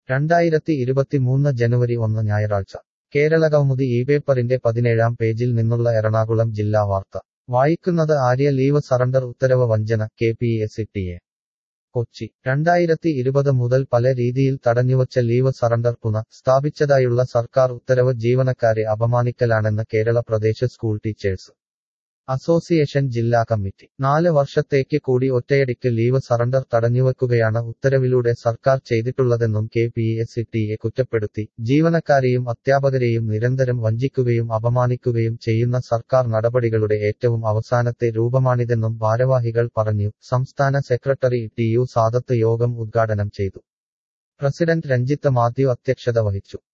രണ്ടായിരത്തി ഇരുപത്തിമൂന്ന് ജനുവരി ഒന്ന് ഞായറാഴ്ച കേരള കൗമുദി ഈ പേപ്പറിന്റെ പതിനേഴാം പേജിൽ നിന്നുള്ള എറണാകുളം ജില്ലാ വാർത്ത വായിക്കുന്നത് ആര്യ ലീവ് സറണ്ടർ ഉത്തരവ് വഞ്ചന കെ പി എസ് ഇട്ടിയെ കൊച്ചി രണ്ടായിരത്തി ഇരുപത് മുതൽ പല രീതിയിൽ തടഞ്ഞുവച്ച ലീവ് സറണ്ടർ പുന സ്ഥാപിച്ചതായുള്ള സർക്കാർ ഉത്തരവ് ജീവനക്കാരെ അപമാനിക്കലാണെന്ന് Kerala Pradesh school teachers association ജില്ലാ കമ്മിറ്റി നാല് വർഷത്തേക്ക് കൂടി ഒറ്റയടിക്ക് ലീവ് സറണ്ടർ തടഞ്ഞുവെക്കുകയാണ് ഉത്തരവിലൂടെ സർക്കാർ ചെയ്തിട്ടുള്ളതെന്നും കെ പി എസ് ടിയെ കുറ്റപ്പെടുത്തി ജീവനക്കാരെയും അധ്യാപകരെയും നിരന്തരം വഞ്ചിക്കുകയും അപമാനിക്കുകയും ചെയ്യുന്ന സർക്കാർ നടപടികളുടെ ഏറ്റവും അവസാനത്തെ രൂപമാണിതെന്നും ഭാരവാഹികൾ പറഞ്ഞു സംസ്ഥാന സെക്രട്ടറി ടി യു സാദത്ത് യോഗം ഉദ്ഘാടനം ചെയ്തു പ്രസിഡന്റ് രഞ്ജിത്ത് മാത്യു അധ്യക്ഷത വഹിച്ചു